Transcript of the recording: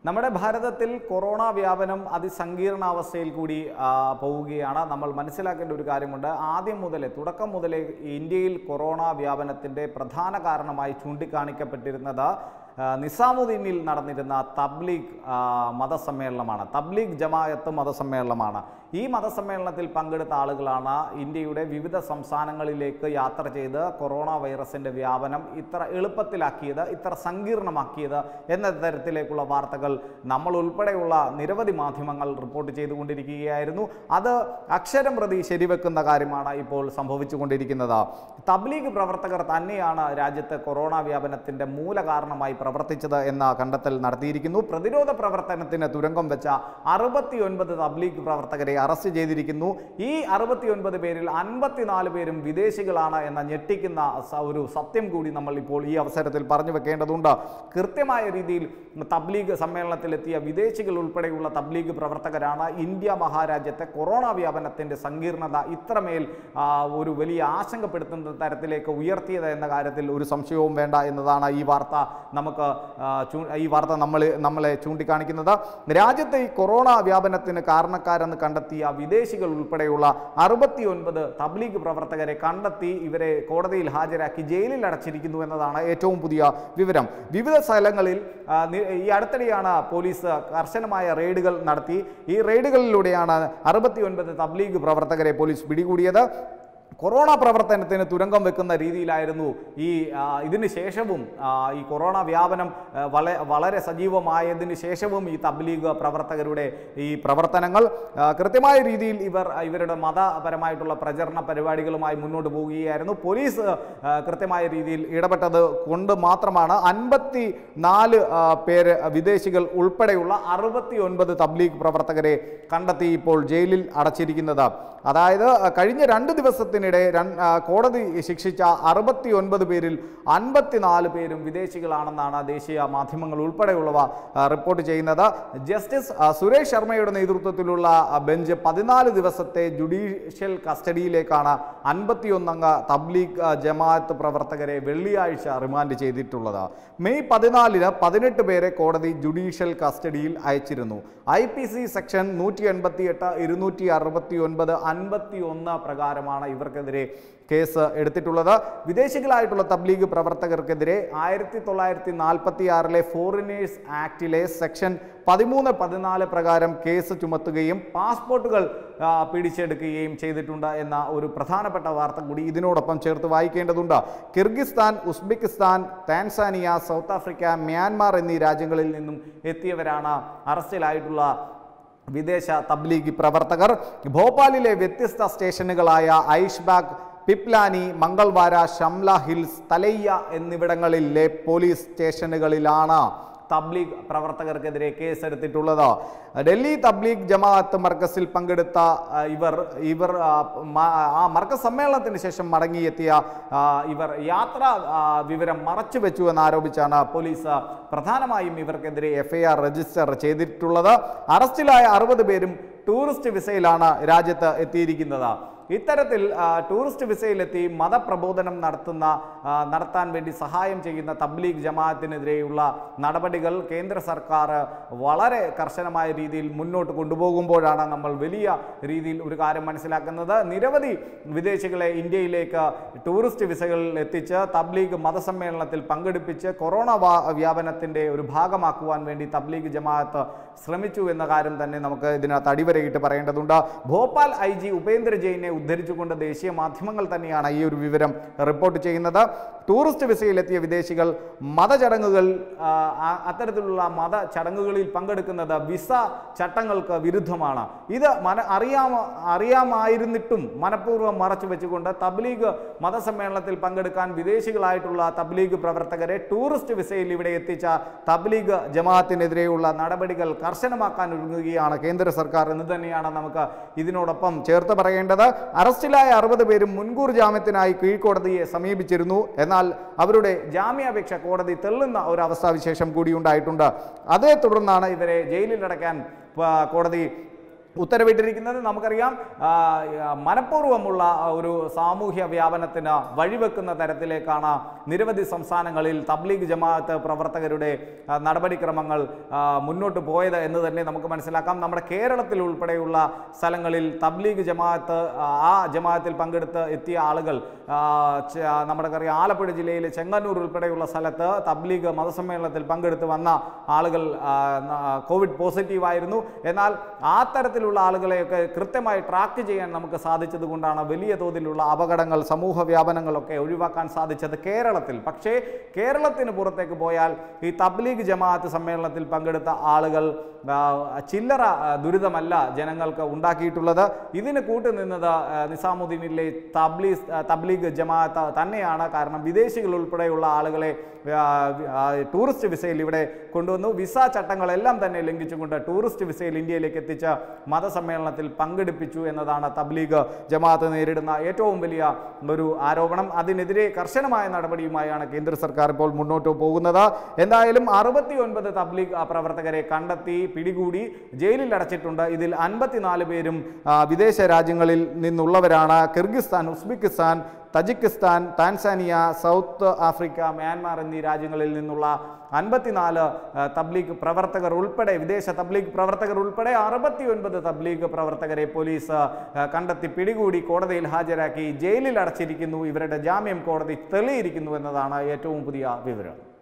നമ്മുടെ ഭാരതത്തിൽ കൊറോണ വ്യാപനം അതിസങ്കീർണാവസ്ഥയിൽ കൂടി ആ, പോവുകയാണ് നമ്മൾ മനസ്സിലാക്കേണ്ട ഒരു കാര്യമുണ്ട് ആദ്യം മുതലേ തുടക്കം മുതലേ ഇന്ത്യയിൽ കൊറോണ വ്യാപനത്തിൻ്റെ പ്രധാന കാരണമായി ചൂണ്ടിക്കാണിക്കപ്പെട്ടിരുന്നത് ആ, നിസാമുദ്ദീനിൽ നടന്നിരുന്ന തബ്ലീഗ് ആ, മതസമ്മേളനമാണ് തബ്ലീഗ് ജമായത്ത് മതസമ്മേളനമാണ് ഈ മതസമ്മേളനത്തിൽ പങ്കെടുത്ത ആളുകളാണ് ഇന്ത്യയുടെ വിവിധ സംസ്ഥാനങ്ങളിലേക്ക് യാത്ര ചെയ്ത് കൊറോണ വൈറസിൻ്റെ വ്യാപനം ഇത്ര എളുപ്പത്തിലാക്കിയത് ഇത്ര സങ്കീർണമാക്കിയത് എന്ന തരത്തിലേക്കുള്ള വാർത്തകൾ നമ്മൾ ഉൾപ്പെടെയുള്ള നിരവധി മാധ്യമങ്ങൾ റിപ്പോർട്ട് ചെയ്തുകൊണ്ടിരിക്കുകയായിരുന്നു അത് അക്ഷരം പ്രതി ശരിവെക്കുന്ന കാര്യമാണ് ഇപ്പോൾ സംഭവിച്ചുകൊണ്ടിരിക്കുന്നത് തബ്ലീഗ് പ്രവർത്തകർ തന്നെയാണ് രാജ്യത്ത് കൊറോണ വ്യാപനത്തിൻ്റെ മൂല കാരണമായി പ്രവർത്തിച്ചത് എന്ന കണ്ടെത്തൽ നടത്തിയിരിക്കുന്നു പ്രതിരോധ പ്രവർത്തനത്തിന് തുരങ്കം വെച്ച അറുപത്തിയൊൻപത് തബ്ലീഗ് പ്രവർത്തകരെ അറസ്റ്റ് ചെയ്തിരിക്കുന്നു ഈ അറുപത്തിയൊൻപത് പേരിൽ അൻപത്തിനാല് പേരും വിദേശികളാണ് എന്ന ഞെട്ടിക്കുന്ന സ- ഒരു സത്യം കൂടി നമ്മൾ ഇപ്പോൾ ഈ അവസരത്തിൽ പറഞ്ഞു വെക്കേണ്ടതുണ്ട് കൃത്യമായ രീതിയിൽ തബ്ലീഗ് സമ്മേളനത്തിലെത്തിയ വിദേശികൾ ഉൾപ്പെടെയുള്ള തബ്ലീഗ് പ്രവർത്തകരാണ് ഇന്ത്യ മഹാരാജ്യത്തെ കൊറോണ വ്യാപനത്തിൻ്റെ സങ്കീർണത ഇത്രമേൽ ആ, ഒരു വലിയ ആശങ്കപ്പെടുത്തുന്ന തരത്തിലേക്ക് ഉയർത്തിയത് എന്ന കാര്യത്തിൽ ഒരു സംശയവും വേണ്ട എന്നതാണ് ഈ വാർത്ത നമുക്ക് ആ, ചൂ- ഈ വാർത്ത നമ്മൾ നമ്മളെ ചൂണ്ടിക്കാണിക്കുന്നത് രാജ്യത്തെ ഈ കൊറോണ വ്യാപനത്തിന് കാരണക്കാരെന്ന് കണ്ടെത്തിയ വിദേശികൾ ഉൾപ്പെടെയുള്ള അറുപത്തിയൊൻപത് തബ്ലീഗ് പ്രവർത്തകരെ കണ്ടെത്തി ഇവരെ കോടതിയിൽ ഹാജരാക്കി ജയിലിൽ അടച്ചിരിക്കുന്നു എന്നതാണ് ഏറ്റവും പുതിയ വിവരം വിവിധ സ്ഥലങ്ങളിൽ ആ, നി- ഈ അടുത്തിടെയാണ് പോലീസ് കർശനമായ റെയ്ഡുകൾ നടത്തി ഈ റെയ്ഡുകളിലൂടെയാണ് അറുപത്തിയൊൻപത് തബ്ലീഗ് പ്രവർത്തകരെ പോലീസ് പിടികൂടിയത് കൊറോണ പ്രവർത്തനത്തിന് തുരങ്കം വെക്കുന്ന രീതിയിലായിരുന്നു ഈ ആ, ഇതിന് ശേഷവും ആ, ഈ കൊറോണ വ്യാപനം ആ, വള വളരെ സജീവമായതിന് ശേഷവും ഈ തബ്ലീഗ് പ്രവർത്തകരുടെ ഈ പ്രവർത്തനങ്ങൾ ആ, കൃത്യമായ രീതിയിൽ ഇവർ ഇവരുടെ മതപരമായിട്ടുള്ള പ്രചരണ പരിപാടികളുമായി മുന്നോട്ട് പോവുകയായിരുന്നു പോലീസ് ആ, കൃത്യമായ രീതിയിൽ ഇടപെട്ടത് കൊണ്ട് മാത്രമാണ് അൻപത്തി നാല് പേര് വിദേശികൾ ഉൾപ്പെടെയുള്ള അറുപത്തി ഒൻപത് തബ്ലീഗ് പ്രവർത്തകരെ കണ്ടെത്തി ഇപ്പോൾ ജയിലിൽ അടച്ചിരിക്കുന്നത് അതായത് ആ, കഴിഞ്ഞ രണ്ട് ദിവസത്തിനിടെ രൺ- ആ, കോടതി ശിക്ഷിച്ച അറുപത്തി ഒൻപത് പേരിൽ അൻപത്തിനാല് പേരും വിദേശികളാണെന്നാണ് ദേശീയ മാധ്യമങ്ങൾ ഉൾപ്പെടെയുള്ളവ ആ, റിപ്പോർട്ട് ചെയ്യുന്നത് ജസ്റ്റിസ് ആ, സുരേഷ് ശർമ്മയുടെ നേതൃത്വത്തിലുള്ള ആ, ബെഞ്ച് പതിനാല് ദിവസത്തെ ജുഡീഷ്യൽ കസ്റ്റഡിയിലേക്കാണ് അൻപത്തിയൊന്നംഗ തബ്ലീഗ് ആ, ജമാഅത്ത് പ്രവർത്തകരെ വെള്ളിയാഴ്ച റിമാൻഡ് ചെയ്തിട്ടുള്ളത് മെയ് പതിനാലിന് പതിനെട്ട് പേരെ കോടതി ജുഡീഷ്യൽ കസ്റ്റഡിയിൽ അയച്ചിരുന്നു ഐ പി സി സെക്ഷൻ നൂറ്റി എൺപത്തി എട്ട് ഇരുന്നൂറ്റി അറുപത്തി ഒൻപത് അൻപത്തി ഒന്ന് പ്രകാരമാണ് ഇവർക്കെതിരെ കേസ് എടുത്തിട്ടുള്ളത് വിദേശികളായിട്ടുള്ള തബ്ലീഗ് പ്രവർത്തകർക്കെതിരെ ആയിരത്തി തൊള്ളായിരത്തി നാൽപ്പത്തി ആറിലെ ഫോറിനേഴ്സ് ആക്ടിലെ സെക്ഷൻ പതിമൂന്ന് പതിനാല് പ്രകാരം കേസ് ചുമത്തുകയും പാസ്പോർട്ടുകൾ ആ, പിടിച്ചെടുക്കുകയും ചെയ്തിട്ടുണ്ട് എന്ന ഒരു പ്രധാനപ്പെട്ട വാർത്ത കൂടി ഇതിനോടൊപ്പം ചേർത്ത് വായിക്കേണ്ടതുണ്ട് Kyrgyzstan Uzbekistan Tanzania South Africa Myanmar എന്നീ രാജ്യങ്ങളിൽ നിന്നും എത്തിയവരാണ് അറസ്റ്റിലായിട്ടുള്ള വിദേശ തബ്ലീഗ് പ്രവർത്തകർ ഭോപ്പാലിലെ വ്യത്യസ്ത സ്റ്റേഷനുകളായ ഐഷ്ബാഗ് പിപ്ലാനി മംഗൾവാര ഷംല ഹിൽസ് തലയ്യ എന്നിവിടങ്ങളിലെ പോലീസ് സ്റ്റേഷനുകളിലാണ് തബ്ലീഗ് പ്രവർത്തകർക്കെതിരെ കേസെടുത്തിട്ടുള്ളത് ഡൽഹി തബ്ലീഗ് ജമാഅത്ത് മർക്കസിൽ പങ്കെടുത്ത ആ, ഇവർ ഇവർ ആ, മ- ആ മർക്കസ് സമ്മേളനത്തിന് ശേഷം മടങ്ങിയെത്തിയ ആ, ഇവർ യാത്ര ആ, വിവരം മറച്ചു വെച്ചു എന്നാരോപിച്ചാണ് പോലീസ് പ്രധാനമായും ഇവർക്കെതിരെ എഫ്ഐആർ രജിസ്റ്റർ ചെയ്തിട്ടുള്ളത് അറസ്റ്റിലായ അറുപത് പേരും ടൂറിസ്റ്റ് വിസയിലാണ് രാജ്യത്ത് എത്തിയിരിക്കുന്നത് ഇത്തരത്തിൽ ആ, ടൂറിസ്റ്റ് വിസയിലെത്തി മതപ്രബോധനം നടത്തുന്ന ആ, നടത്താൻ വേണ്ടി സഹായം ചെയ്യുന്ന തബ്ലീഗ് ജമാഅത്തിനെതിരെയുള്ള നടപടികൾ കേന്ദ്ര സർക്കാർ വളരെ കർശനമായ രീതിയിൽ മുന്നോട്ട് കൊണ്ടുപോകുമ്പോഴാണ് നമ്മൾ വലിയ രീതിയിൽ ഒരു കാര്യം മനസ്സിലാക്കുന്നത് നിരവധി വിദേശികളെ ഇന്ത്യയിലേക്ക് ടൂറിസ്റ്റ് വിസകളിൽ എത്തിച്ച് തബ്ലീഗ് മതസമ്മേളനത്തിൽ പങ്കെടുപ്പിച്ച് കൊറോണ വാ- വ്യാപനത്തിൻ്റെ ഒരു ഭാഗമാക്കുവാൻ വേണ്ടി തബ്ലീഗ് ജമാഅത്ത് ശ്രമിച്ചു എന്ന കാര്യം തന്നെ നമുക്ക് ഇതിനകത്ത് അടിവരയിട്ട് പറയേണ്ടതുണ്ട് ഭോപ്പാൽ ഐ ജി ഉപേന്ദ്ര ജെയിനെ ഉദ്ധരിച്ചുകൊണ്ട് ദേശീയ മാധ്യമങ്ങൾ തന്നെയാണ് ഈ ഒരു വിവരം റിപ്പോർട്ട് ചെയ്യുന്നത് ടൂറിസ്റ്റ് വിസയിലെത്തിയ വിദേശികൾ മതചടങ്ങുകൾ ആ, ആ- അത്തരത്തിലുള്ള മത ചടങ്ങുകളിൽ പങ്കെടുക്കുന്നത് വിസ ചട്ടങ്ങൾക്ക് വിരുദ്ധമാണ് ഇത് മന അറിയാമ അറിയാമായിരുന്നിട്ടും മനഃപൂർവ്വം മറച്ചു വെച്ചുകൊണ്ട് തബ്ലീഗ് മതസമ്മേളനത്തിൽ പങ്കെടുക്കാൻ വിദേശികളായിട്ടുള്ള തബ്ലീഗ് പ്രവർത്തകരെ ടൂറിസ്റ്റ് വിസയിൽ ഇവിടെ എത്തിച്ച തബ്ലീഗ് ജമാഅത്തിനെതിരെയുള്ള നടപടികൾ കർശനമാക്കാൻ ഒരുങ്ങുകയാണ് കേന്ദ്ര സർക്കാർ എന്ന് തന്നെയാണ് നമുക്ക് ഇതിനോടൊപ്പം ചേർത്ത് പറയേണ്ടത് അറസ്റ്റിലായ അറുപത് പേരും മുൻകൂർ ജാമ്യത്തിനായി കീഴ്ക്കോടതിയെ സമീപിച്ചിരുന്നു എന്നാൽ അവരുടെ ജാമ്യാപേക്ഷ കോടതി തെള്ളുന്ന ഒരു അവസ്ഥാവിശേഷം കൂടി ഉണ്ടായിട്ടുണ്ട് അതേ തുടർന്നാണ് ഇവരെ ജയിലിലടയ്ക്കാൻ ആ, കോടതി ഉത്തരവിട്ടിരിക്കുന്നത് നമുക്കറിയാം ആ, ആ, മനഃപൂർവ്വമുള്ള ഒരു സാമൂഹ്യ വ്യാപനത്തിന് വഴിവെക്കുന്ന തരത്തിലേക്കാണ് നിരവധി സംസ്ഥാനങ്ങളിൽ തബ്ലീഗ് ജമാഅത്ത് പ്രവർത്തകരുടെ ആ, നടപടിക്രമങ്ങൾ ആ, മുന്നോട്ട് പോയത് എന്ന് തന്നെ നമുക്ക് മനസ്സിലാക്കാം നമ്മുടെ കേരളത്തിൽ ഉൾപ്പെടെയുള്ള സ്ഥലങ്ങളിൽ തബ്ലീഗ് ജമാഅത്ത് ആ, ആ ജമാഅത്തിൽ പങ്കെടുത്ത് എത്തിയ ആളുകൾ ആ, ച- നമ്മുടെ അറിയാം ആലപ്പുഴ ജില്ലയിലെ ചെങ്ങന്നൂർ ഉൾപ്പെടെയുള്ള സ്ഥലത്ത് തബ്ലീഗ് മതസമ്മേളനത്തിൽ പങ്കെടുത്ത് വന്ന ആളുകൾ ആ, ന- കോവിഡ് പോസിറ്റീവ് ആയിരുന്നു എന്നാൽ ആ തരത്തിലുള്ള ആളുകളെയൊക്കെ കൃത്യമായി ട്രാക്ക് ചെയ്യാൻ നമുക്ക് സാധിച്ചത് കൊണ്ടാണ് വലിയ തോതിലുള്ള അപകടങ്ങൾ സമൂഹ വ്യാപനങ്ങളൊക്കെ ഒഴിവാക്കാൻ സാധിച്ചത് കേരളത്തിൽ പക്ഷേ കേരളത്തിന് പുറത്തേക്ക് പോയാൽ ഈ തബ്ലീഗ് ജമാഅത്ത് സമ്മേളനത്തിൽ പങ്കെടുത്ത ആളുകൾ ആ, ചില്ലറ ആ, ദുരിതമല്ല ജനങ്ങൾക്ക് ഉണ്ടാക്കിയിട്ടുള്ളത് ഇതിന് കൂട്ടുനിന്നത് ആ, നിസാമുദ്ദീനിലെ തബ്ലീസ് ആ, തബ്ലീഗ് ജമാഅത്ത് തന്നെയാണ് കാരണം വിദേശികൾ ഉൾപ്പെടെയുള്ള ആളുകളെ ആ, ആ, ടൂറിസ്റ്റ് വിസയിൽ ഇവിടെ കൊണ്ടുവന്നു വിസ ചട്ടങ്ങളെല്ലാം തന്നെ ലംഘിച്ചുകൊണ്ട് ടൂറിസ്റ്റ് വിസയിൽ ഇന്ത്യയിലേക്ക് എത്തിച്ച മതസമ്മേളനത്തിൽ പങ്കെടുപ്പിച്ചു എന്നതാണ് തബ്ലീഗ് ജമാഅത്ത് നേരിടുന്ന ഏറ്റവും വലിയ ഒരു ആരോപണം അതിനെതിരെ കർശനമായ നടപടിയുമായാണ് കേന്ദ്ര സർക്കാർ ഇപ്പോൾ മുന്നോട്ട് പോകുന്നത് എന്തായാലും അറുപത്തി ഒൻപത് തബ്ലീഗ് ആ, പ്രവർത്തകരെ കണ്ടെത്തി പിടികൂടി ജയിലിൽ അടച്ചിട്ടുണ്ട് ഇതിൽ അൻപത്തിനാല് പേരും ആ, വിദേശ രാജ്യങ്ങളിൽ നിന്നുള്ളവരാണ് Kyrgyzstan Uzbekistan Tajikistan Tanzania South Africa Myanmar എന്നീ രാജ്യങ്ങളിൽ നിന്നുള്ള അൻപത്തിനാല് ആ, തബ്ലീഗ് പ്രവർത്തകർ ഉൾപ്പെടെ വിദേശ തബ്ലീഗ് പ്രവർത്തകർ ഉൾപ്പെടെ അറുപത്തി ഒൻപത് തബ്ലീഗ് പ്രവർത്തകരെ പോലീസ് ആ, കണ്ടെത്തി പിടികൂടി കോടതിയിൽ ഹാജരാക്കി ജയിലിൽ അടച്ചിരിക്കുന്നു ഇവരുടെ ജാമ്യം കോടതി തെളിയിരിക്കുന്നു എന്നതാണ് ഏറ്റവും പുതിയ വിവരം